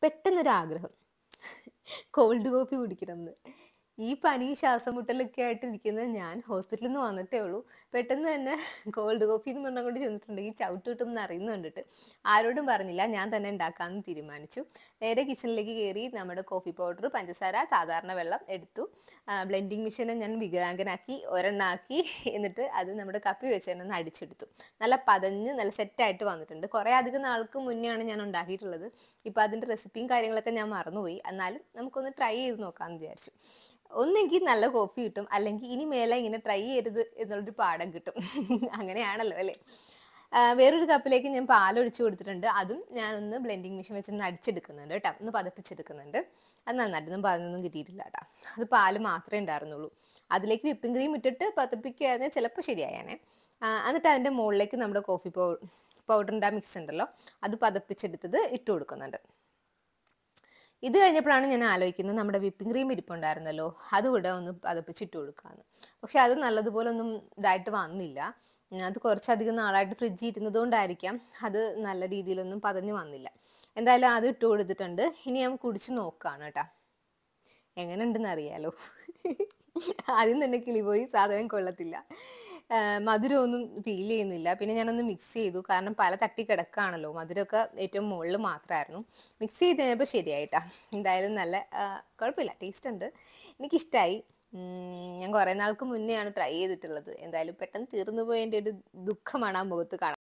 പെട്ടെന്നൊരാഗ്രഹം cold coffee കുടിക്കണം എന്ന് ഈ പനി ശ്വാസം മുട്ടലൊക്കെ ആയിട്ട് ഇരിക്കുന്ന ഞാൻ ഹോസ്പിറ്റലിൽ നിന്ന് വന്നിട്ടേ ഉള്ളൂ പെട്ടെന്ന് തന്നെ കോൾഡ് കോഫി എന്ന് പറഞ്ഞാൽ കൊണ്ട് ചെന്നിട്ടുണ്ടെങ്കിൽ ചവിട്ട് കിട്ടും എന്ന് അറിയുന്ന കണ്ടിട്ട് ആരോടും പറഞ്ഞില്ല ഞാൻ തന്നെ ഉണ്ടാക്കാമെന്ന് തീരുമാനിച്ചു നേരെ കിച്ചണിലേക്ക് കയറി നമ്മുടെ കോഫി പൗഡർ പഞ്ചസാര സാധാരണ വെള്ളം എടുത്തു ബ്ലെൻഡിങ് മെഷീനെ ഞാൻ വികലാംഗനാക്കി ഒരെണ്ണാക്കി എന്നിട്ട് അത് നമ്മുടെ കപ്പി വെച്ച് തന്നെ ഒന്ന് അടിച്ചെടുത്തു നല്ല പതഞ്ഞ് നല്ല സെറ്റായിട്ട് വന്നിട്ടുണ്ട് കുറേ അധികം നാൾക്ക് മുന്നെയാണ് ഞാൻ ഉണ്ടാക്കിയിട്ടുള്ളത് ഇപ്പോൾ അതിൻ്റെ റെസിപ്പിയും കാര്യങ്ങളൊക്കെ ഞാൻ മറന്നുപോയി എന്നാലും നമുക്കൊന്ന് ട്രൈ ചെയ്ത് നോക്കാമെന്ന് വിചാരിച്ചു ഒന്നെങ്കിൽ നല്ല കോഫി കിട്ടും അല്ലെങ്കിൽ ഇനി മേലെ ഇങ്ങനെ ട്രൈ ചെയ്യരുത് എന്നുള്ളൊരു പാഠം കിട്ടും അങ്ങനെയാണല്ലോ അല്ലേ ആ, വേറൊരു കപ്പിലേക്ക് ഞാൻ പാലൊഴിച്ച് കൊടുത്തിട്ടുണ്ട് അതും ഞാനൊന്ന് ബ്ലെൻഡിങ് മെഷീൻ വെച്ച് ഒന്ന് അടിച്ചെടുക്കുന്നുണ്ട് കേട്ടോ ഒന്ന് പതപ്പിച്ചെടുക്കുന്നുണ്ട് അത് നന്നായിട്ടൊന്നും പതിനൊന്നും കിട്ടിയിട്ടില്ല കേട്ടോ അത് പാല് മാത്രമേ ഉണ്ടായിരുന്നുള്ളൂ അതിലേക്ക് വിപ്പിംഗ് ക്രീം ഇട്ടിട്ട് പതപ്പിക്കുകയാണെങ്കിൽ ചിലപ്പോൾ ശരിയായാനേ ആ, എന്നിട്ട് അതിൻ്റെ മുകളിലേക്ക് നമ്മുടെ കോഫി പൗ പൗഡറിൻ്റെ ആ മിക്സ് ഉണ്ടല്ലോ അത് പതപ്പിച്ചെടുത്തത് ഇട്ട് കൊടുക്കുന്നുണ്ട് ഇത് കഴിഞ്ഞപ്പോഴാണ് ഞാൻ ആലോചിക്കുന്നത് നമ്മുടെ വിപ്പിംഗ് ക്രീം ഇരിപ്പുണ്ടായിരുന്നല്ലോ അതുകൂടെ ഒന്ന് പതപ്പിച്ചിട്ട് കൊടുക്കാമെന്ന് പക്ഷെ അത് നല്ലതുപോലെ ഒന്നും ഇതായിട്ട് വന്നില്ല ഉം, അത് കുറച്ചധികം നാളായിട്ട് ഫ്രിഡ്ജിൽ ഇരുന്നതുകൊണ്ടായിരിക്കാം അത് നല്ല രീതിയിലൊന്നും പതഞ്ഞ് വന്നില്ല എന്തായാലും അത് ഇട്ട് കൊടുത്തിട്ടുണ്ട് ഇനി ഞാൻ കുടിച്ച് നോക്കുകയാണ് കേട്ടോ എങ്ങനെ ഉണ്ടെന്ന് അറിയാലോ ആദ്യം തന്നെ കിളി പോയി സാധനം കൊള്ളത്തില്ല ആ, മധുരമൊന്നും ഫീൽ ചെയ്യുന്നില്ല പിന്നെ ഞാനൊന്ന് മിക്സ് ചെയ്തു കാരണം പല തട്ടി കിടക്കുകയാണല്ലോ മധുരമൊക്കെ ഏറ്റവും മുകളിൽ മാത്രമായിരുന്നു മിക്സ് ചെയ്ത് കഴിഞ്ഞപ്പോൾ ശരിയായിട്ടാ എന്തായാലും നല്ല ആ, കുഴപ്പമില്ല ടേസ്റ്റ് ഉണ്ട് എനിക്കിഷ്ടമായി ഉം, ഞാൻ കുറേ നാൾക്ക് മുന്നെയാണ് ട്രൈ ചെയ്തിട്ടുള്ളത് എന്തായാലും പെട്ടെന്ന് തീർന്നു പോയതിൻ്റെ ഒരു ദുഃഖമാണ് ആ മുഖത്ത് കാണാൻ